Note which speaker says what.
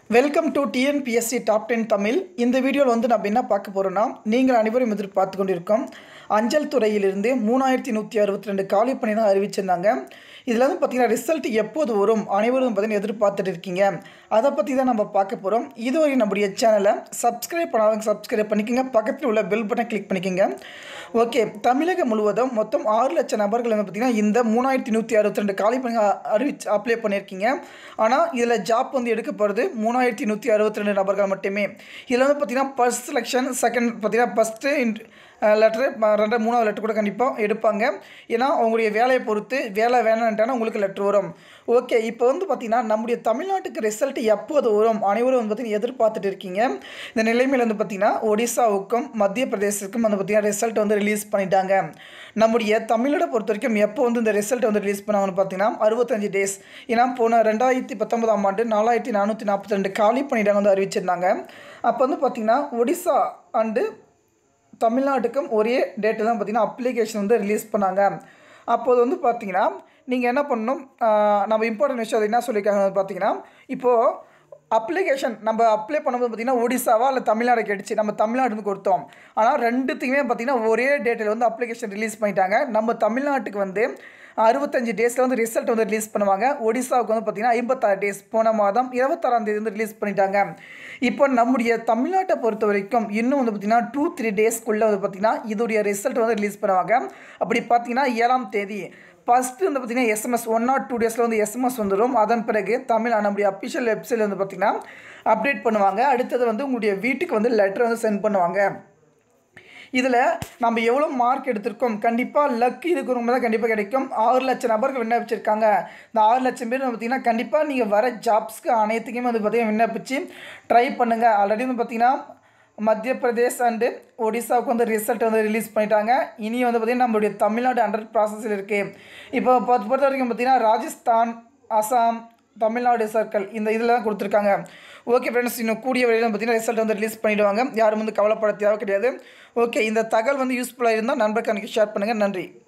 Speaker 1: welcome to TNPSC top ten Tamil இந்த வீடியோவில் வந்து நம்ம என்ன பார்க்க போகிறோன்னா நீங்கள் அனைவரும் எதிர்பார்த்து கொண்டிருக்கோம் அஞ்சல் துறையிலிருந்து மூணாயிரத்தி நூற்றி அறுபத்தி ரெண்டு காலி பணி தான் அறிவிச்சிருந்தாங்க இதில் வந்து பார்த்திங்கன்னா ரிசல்ட் எப்போது வரும் அனைவரும் பார்த்தீங்கன்னா எதிர்பார்த்துட்டு இருக்கீங்க அதை பற்றி தான் நம்ம பார்க்க போகிறோம் இதுவரை நம்முடைய சேனலை சப்ஸ்கிரைப் பண்ணாதவங்க சப்ஸ்கிரைப் பண்ணிக்கோங்க பக்கத்தில் உள்ள பெல் பட்டன் கிளிக் பண்ணிக்கோங்க ஓகே தமிழகம் முழுவதும் மொத்தம் ஆறு லட்சம் நபர்கள் வந்து பார்த்திங்கன்னா இந்த மூணாயிரத்தி நூற்றி அறுபத்தி ரெண்டு காலி பணி அறிவிச்சு அப்ளை பண்ணியிருக்கீங்க ஆனால் இதில் ஜாப் வந்து எடுக்க போகிறது மூணாயிரத்தி நூற்றி அறுபத்தி ரெண்டு நபர்கள் மட்டுமே இதில் வந்து பார்த்திங்கன்னா ஃபர்ஸ்ட் செலெக்ஷன் செகண்ட் பார்த்திங்கன்னா ஃபஸ்ட்டு லெட்டரு ரெண்டு மூணாவது லெட்டர் கூட கண்டிப்பாக எடுப்பாங்க ஏன்னா அவங்களுடைய வேலையை பொறுத்து வேலை வேணான்ட்டானா உங்களுக்கு லெட்டர் வரும் ஓகே இப்போ வந்து பார்த்திங்கன்னா நம்முடைய தமிழ்நாட்டுக்கு ரிசல்ட் எப்போது வரும் அனைவரும் வந்து பார்த்திங்கன்னா எதிர்பார்த்துட்டு இருக்கீங்க இந்த நிலைமையில் வந்து பார்த்திங்கன்னா ஒடிசாவுக்கும் மத்திய பிரதேசத்துக்கும் வந்து பார்த்திங்கன்னா ரிசல்ட் வந்து ரிலீஸ் பண்ணிட்டாங்க நம்முடைய தமிழோட பொறுத்த வரைக்கும் எப்போ வந்து இந்த ரிசல்ட் வந்து ரிலீஸ் பண்ணாங்கன்னு பார்த்தீங்கன்னா அறுபத்தஞ்சு டேஸ் ஏன்னா போன ரெண்டாயிரத்தி பத்தொன்பதாம் ஆண்டு நாலாயிரத்தி நானூற்றி நாற்பத்தி ரெண்டு காலி பண்ணிட்டாங்க வந்து அறிவிச்சிருந்தாங்க அப்போ வந்து பார்த்திங்கன்னா ஒடிசா அண்டு தமிழ்நாட்டுக்கும் ஒரே டேட்டு தான் பார்த்திங்கன்னா அப்ளிகேஷன் வந்து ரிலீஸ் பண்ணாங்க அப்போது வந்து பார்த்திங்கன்னா நீங்கள் என்ன பண்ணணும் நம்ம இம்பார்ட்டன்ட் விஷயம் அது என்ன சொல்லியிருக்காங்க பார்த்தீங்கன்னா இப்போது அப்ளிகேஷன் நம்ம அப்ளை பண்ணும்போது பார்த்திங்கன்னா ஒடிசாவா இல்லை தமிழ்நாடு கேட்டுச்சு நம்ம தமிழ்நாடு வந்து கொடுத்தோம் ஆனால் ரெண்டுத்துக்குமே பார்த்திங்கன்னா ஒரே டேட்டில் வந்து அப்ளிகேஷன் ரிலீஸ் பண்ணிட்டாங்க நம்ம தமிழ்நாட்டுக்கு வந்து அறுபத்தஞ்சு டேஸில் வந்து ரிசல்ட் வந்து ரிலீஸ் பண்ணுவாங்க ஒடிசாவுக்கு வந்து பார்த்திங்கன்னா ஐம்பத்தாறு டேஸ் போன மாதம் இருபத்தாறாம் தேதி வந்து ரிலீஸ் பண்ணிட்டாங்க இப்போ நம்முடைய தமிழ்நாட்டை பொறுத்த வரைக்கும் இன்னும் வந்து பார்த்திங்கன்னா டூ த்ரீ டேஸ்க்குள்ளே வந்து பார்த்திங்கன்னா இதோடைய ரிசல்ட் வந்து ரிலீஸ் பண்ணுவாங்க அப்படி பார்த்திங்கன்னா ஏழாம் தேதி ஃபஸ்ட்டு வந்து பார்த்திங்கன்னா எஸ்எம்எஸ் ஒன் ஆர் டூ டேஸில் வந்து எஸ்எம்எஸ் வந்துடும் அதன் பிறகு தமிழ் நம்முடைய அஃபிஷியல் வெப்சைட் வந்து பார்த்திங்கன்னா அப்டேட் பண்ணுவாங்க அடுத்தது வந்து உங்களுடைய வீட்டுக்கு வந்து லெட்டர் வந்து சென்ட் பண்ணுவாங்க இதில் நம்ம எவ்வளோ மார்க் எடுத்திருக்கோம் கண்டிப்பாக லக் இருக்கிறவங்க தான் கண்டிப்பாக கிடைக்கும் ஆறு லட்சம் நபர்கள் விண்ணப்பிச்சிருக்காங்க இந்த ஆறு லட்சம் பேர் பார்த்திங்கன்னா கண்டிப்பாக நீங்கள் வர ஜாப்ஸ்க்கு அனைத்துக்குமே வந்து பார்த்திங்கன்னா விண்ணப்பிச்சு ட்ரை பண்ணுங்கள் ஆல்ரெடி வந்து பார்த்திங்கன்னா மத்திய பிரதேஷ் அண்டு ஒடிசாவுக்கு வந்து ரிசல்ட் வந்து ரிலீஸ் பண்ணிட்டாங்க இனி வந்து பார்த்திங்கன்னா நம்மளுடைய தமிழ்நாடு அண்டர் ப்ராசஸில் இருக்குது இப்போ பொறுத்த பொறுத்த வரைக்கும் பார்த்திங்கன்னா ராஜஸ்தான் அசாம் தமிழ்நாடு சர்க்கிள் இந்த இதில் தான் கொடுத்துருக்காங்க ஓகே ஃப்ரெண்ட்ஸ் இன்னும் கூடிய வரையில் பார்த்திங்கன்னா ரிசல்ட் வந்து ரிலீஸ் பண்ணிவிடுவாங்க யாரும் வந்து கவலைப்பட தேவை கிடையாது ஓகே இந்த தகவல் வந்து யூஸ்ஃபுல்லாக இருந்தால் நண்பர்களுக்கு ஷேர் பண்ணுங்கள் நன்றி